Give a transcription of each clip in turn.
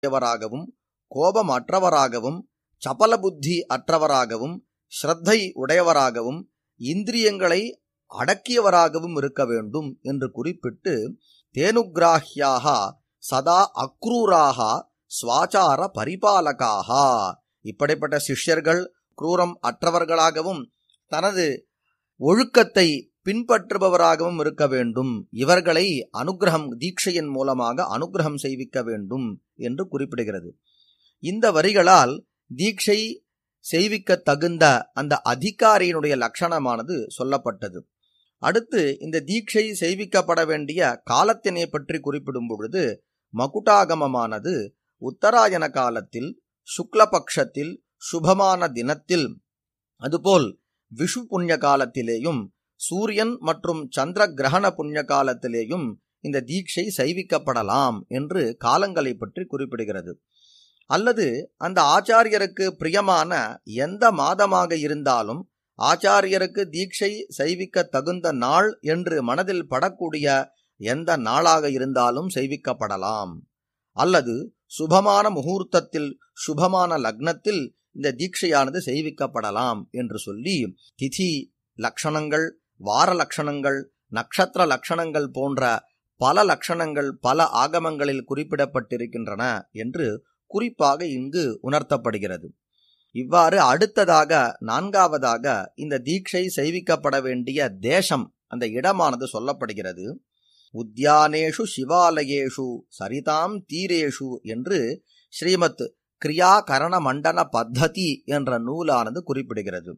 உடையவராகவும் கோபம் அற்றவராகவும் சபல புத்தி அற்றவராகவும் ஸ்ரத்தை உடையவராகவும் இந்திரியங்களை அடக்கியவராகவும் இருக்க வேண்டும் என்று குறிப்பிட்டு தேனுகிராஹ்யாக சதா அக்ரூராக ஸ்வாச்சார பரிபாலகாக இப்படிப்பட்ட சிஷ்யர்கள் குரூரம் அற்றவர்களாகவும் தனது ஒழுக்கத்தை பின்பற்றுபவராகவும் இருக்க வேண்டும் இவர்களை அனுகிரகம் தீட்சையின் மூலமாக அனுகிரகம் செய்விக்க வேண்டும் என்று குறிப்பிடுகிறது இந்த வரிகளால் தீட்சை செய்விக்க தகுந்த அந்த அதிகாரியினுடைய லட்சணமானது சொல்லப்பட்டது அடுத்து இந்த தீட்சை செய்விக்கப்பட வேண்டிய காலத்தினை பற்றி குறிப்பிடும் பொழுது மகுடாகமமானது உத்தராயண காலத்தில் சுக்லபக்ஷத்தில் சுபமான தினத்தில் அதுபோல் விஷு புண்ணிய காலத்திலேயும் சூரியன் மற்றும் சந்திர கிரகண புண்ணிய காலத்திலேயும் இந்த தீட்சை செய்விக்கப்படலாம் என்று காலங்களை பற்றி குறிப்பிடுகிறது அல்லது அந்த ஆச்சாரியருக்கு பிரியமான எந்த மாதமாக இருந்தாலும் ஆச்சாரியருக்கு தீட்சை செய்விக்க தகுந்த நாள் என்று மனதில் படக்கூடிய எந்த நாளாக இருந்தாலும் செய்விக்கப்படலாம் அல்லது சுபமான முகூர்த்தத்தில் சுபமான லக்னத்தில் இந்த தீட்சையானது செய்விக்கப்படலாம் என்று சொல்லி திதி லட்சணங்கள் வார லட்சணங்கள் நட்சத்திர லட்சணங்கள் போன்ற பல லட்சணங்கள் பல ஆகமங்களில் குறிப்பிடப்பட்டிருக்கின்றன என்று குறிப்பாக இங்கு உணர்த்தப்படுகிறது இவ்வாறு அடுத்ததாக நான்காவதாக இந்த தீட்சை செய்விக்கப்பட வேண்டிய தேசம் அந்த இடமானது சொல்லப்படுகிறது உத்தியானேஷு சிவாலயேஷு சரிதாம் தீரேஷு என்று ஸ்ரீமத் கிரியாகரண மண்டன பத்ததி என்ற நூலானது குறிப்பிடுகிறது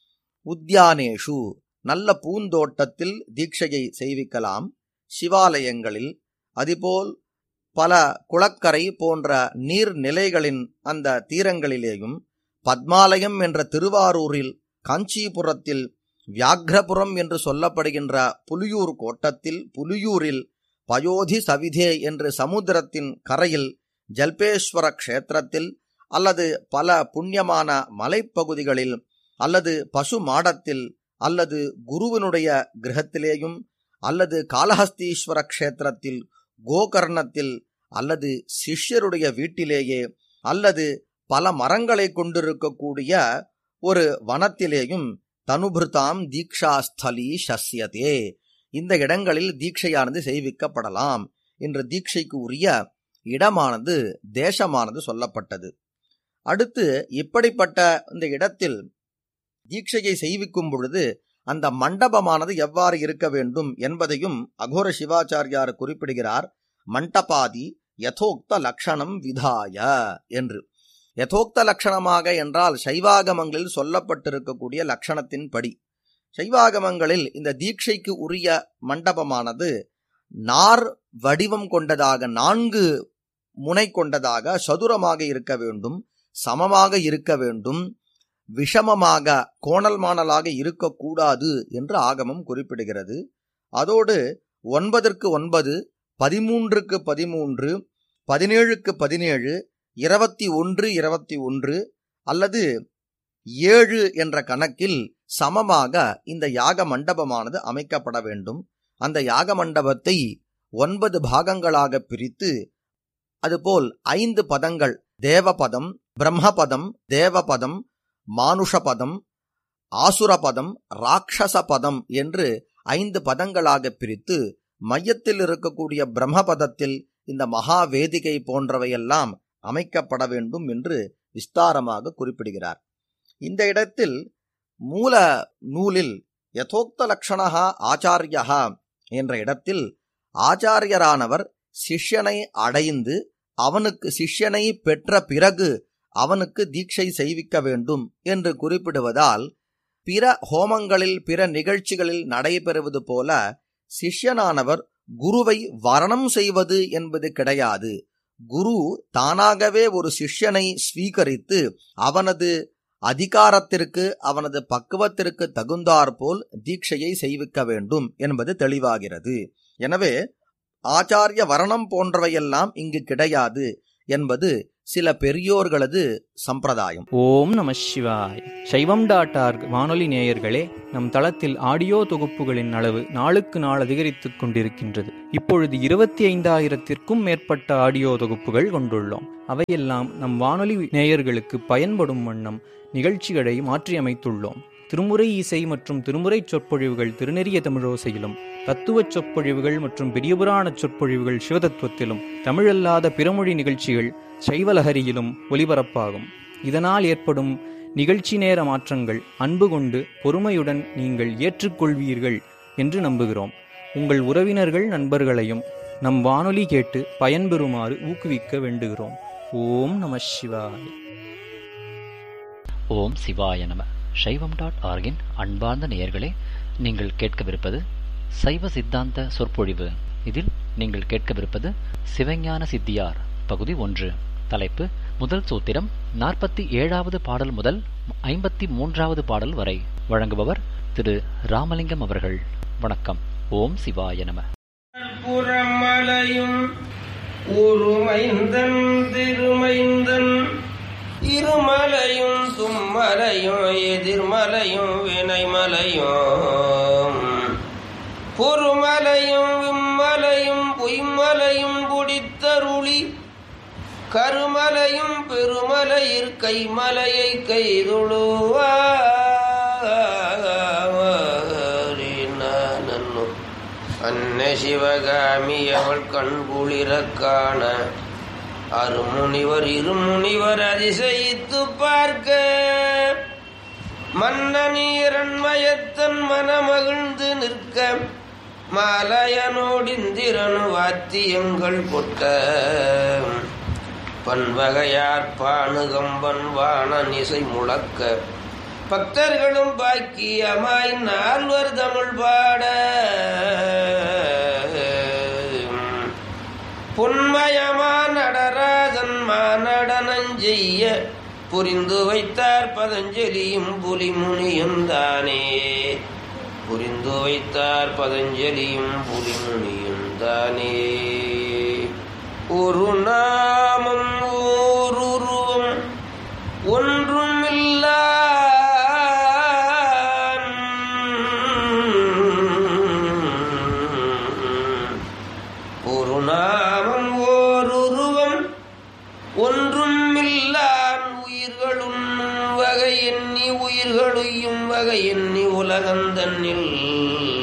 உத்தியானேஷு நல்ல பூந்தோட்டத்தில் தீட்சையை செய்விக்கலாம் சிவாலயங்களில் அதுபோல் பல குளக்கரை போன்ற நீர்நிலைகளின் அந்த தீரங்களிலேயும் பத்மாலயம் என்ற திருவாரூரில் காஞ்சிபுரத்தில் வியாக்ரபுரம் என்று சொல்லப்படுகின்ற புலியூர் கோட்டத்தில் புலியூரில் பயோதி சவிதே என்று சமுத்திரத்தின் கரையில் ஜல்பேஸ்வர க்ஷேத்திரத்தில் அல்லது பல புண்ணியமான மலைப்பகுதிகளில் அல்லது பசு மாடத்தில் அல்லது குருவினுடைய கிரகத்திலேயும் அல்லது காலஹஸ்தீஸ்வர க்ஷேத்திரத்தில் கோகர்ணத்தில் அல்லது சிஷ்யருடைய வீட்டிலேயே அல்லது பல மரங்களை கொண்டிருக்கக்கூடிய ஒரு வனத்திலேயும் தனுபிருதாம் தீக்ஷாஸ்தலி சஸ்யதே இந்த இடங்களில் தீட்சையானது செய்விக்கப்படலாம் என்ற தீட்சைக்கு உரிய இடமானது தேசமானது சொல்லப்பட்டது அடுத்து இப்படிப்பட்ட இந்த இடத்தில் தீட்சையை செய்விக்கும் பொழுது அந்த மண்டபமானது எவ்வாறு இருக்க வேண்டும் என்பதையும் அகோர சிவாச்சாரியார் குறிப்பிடுகிறார் மண்டபாதி யதோக்த லக்ஷணம் விதாய என்று யதோக்த லட்சணமாக என்றால் சைவாகமங்களில் சொல்லப்பட்டிருக்கக்கூடிய லட்சணத்தின் படி சைவாகமங்களில் இந்த தீட்சைக்கு உரிய மண்டபமானது நார் வடிவம் கொண்டதாக நான்கு முனை கொண்டதாக சதுரமாக இருக்க வேண்டும் சமமாக இருக்க வேண்டும் விஷமமாக கோணல் மாணலாக இருக்கக்கூடாது என்று ஆகமம் குறிப்பிடுகிறது அதோடு ஒன்பதற்கு ஒன்பது பதிமூன்றுக்கு பதிமூன்று பதினேழுக்கு பதினேழு இருபத்தி ஒன்று இருபத்தி ஒன்று அல்லது ஏழு என்ற கணக்கில் சமமாக இந்த யாக மண்டபமானது அமைக்கப்பட வேண்டும் அந்த யாக மண்டபத்தை ஒன்பது பாகங்களாக பிரித்து அதுபோல் ஐந்து பதங்கள் தேவபதம் பிரம்மபதம் தேவபதம் மானுஷபதம் ஆசுரபதம் ராட்சச பதம் என்று ஐந்து பதங்களாக பிரித்து மையத்தில் இருக்கக்கூடிய பிரம்மபதத்தில் இந்த மகா வேதிகை போன்றவையெல்லாம் அமைக்கப்பட வேண்டும் என்று விஸ்தாரமாக குறிப்பிடுகிறார் இந்த இடத்தில் மூல நூலில் யதோக்த லட்சணா ஆச்சாரியா என்ற இடத்தில் ஆச்சாரியரானவர் சிஷ்யனை அடைந்து அவனுக்கு சிஷ்யனை பெற்ற பிறகு அவனுக்கு தீட்சை செய்விக்க வேண்டும் என்று குறிப்பிடுவதால் பிற ஹோமங்களில் பிற நிகழ்ச்சிகளில் நடைபெறுவது போல சிஷ்யனானவர் குருவை வரணம் செய்வது என்பது கிடையாது குரு தானாகவே ஒரு சிஷ்யனை ஸ்வீகரித்து அவனது அதிகாரத்திற்கு அவனது பக்குவத்திற்கு தகுந்தாற்போல் தீட்சையை செய்விக்க வேண்டும் என்பது தெளிவாகிறது எனவே ஆச்சாரிய வரணம் போன்றவையெல்லாம் இங்கு கிடையாது என்பது சில பெரியோர்களது சம்பிரதாயம் ஓம் நம சிவாய் சைவம் டாட் ஆர்க் வானொலி நேயர்களே நம் தளத்தில் ஆடியோ தொகுப்புகளின் அளவு நாளுக்கு நாள் அதிகரித்துக் கொண்டிருக்கின்றது இப்பொழுது இருபத்தி ஐந்தாயிரத்திற்கும் மேற்பட்ட ஆடியோ தொகுப்புகள் கொண்டுள்ளோம் அவையெல்லாம் நம் வானொலி நேயர்களுக்கு பயன்படும் வண்ணம் நிகழ்ச்சிகளை மாற்றியமைத்துள்ளோம் திருமுறை இசை மற்றும் திருமுறை சொற்பொழிவுகள் திருநெறிய தமிழோசையிலும் தத்துவ சொற்பொழிவுகள் மற்றும் பெரியபுராண சொற்பொழிவுகள் சிவதத்துவத்திலும் தமிழல்லாத பிறமொழி நிகழ்ச்சிகள் சைவலஹரியிலும் ஒலிபரப்பாகும் இதனால் ஏற்படும் நிகழ்ச்சி நேர மாற்றங்கள் அன்பு கொண்டு பொறுமையுடன் நீங்கள் ஏற்றுக்கொள்வீர்கள் என்று நம்புகிறோம் உங்கள் உறவினர்கள் நண்பர்களையும் நம் வானொலி கேட்டு பயன்பெறுமாறு ஊக்குவிக்க வேண்டுகிறோம் ஓம் நம சிவாய் ஓம் சிவாய நம சைவம் டாட் ஆர்கின் அன்பார்ந்த நேயர்களே நீங்கள் கேட்கவிருப்பது சைவ சித்தாந்த சொற்பொழிவு இதில் நீங்கள் கேட்கவிருப்பது சிவஞான சித்தியார் பகுதி ஒன்று தலைப்பு முதல் சூத்திரம் நாற்பத்தி ஏழாவது பாடல் முதல் ஐம்பத்தி மூன்றாவது பாடல் வரை வழங்குபவர் திரு ராமலிங்கம் அவர்கள் வணக்கம் ஓம் சிவாய நம புறமலையும் உருமைந்தன் திருமைந்தன் இருமலையும் தும்மலையும் எதிர்மலையும் வினைமலையும் பொறுமலையும் விம்மலையும் பொய்மலையும் குடித்தருளி கருமலையும் பெருமலையிற் கைமலையை கைதொழுவாரினு அன்ன சிவகாமி அவள் கண்குளிரக் காண அருமுனிவர் இருமுனிவர் அதிசயித்து பார்க்க மன்னனீரன்மயத்தன் மனமகிழ்ந்து நிற்க மாலயனோடிந்திரனு வாத்தியங்கள் கொட்ட பன்வகையார் பானுகம்பன் வாணனிசை முழக்க பக்தர்களும் பாக்கியமாய் நால்வர் தமிழ் பாட புன்மயமா நடராஜன் மானடனஞ்செய்ய புரிந்து வைத்தார் பதஞ்சலியும் புலிமுனியும் தானே புரிந்து வைத்தார் பதஞ்சலியும் புலிமுனியும் தானே ஒரு நாமம் ஓருருவம் ஒன்றும் இல்லா ஒரு நாமம் ஓருருவம் ஒன்றும் இல்லான் உயிர்களும் வகை எண்ணி உயிர்களும் வகை எண்ணி உலகந்தன்னில்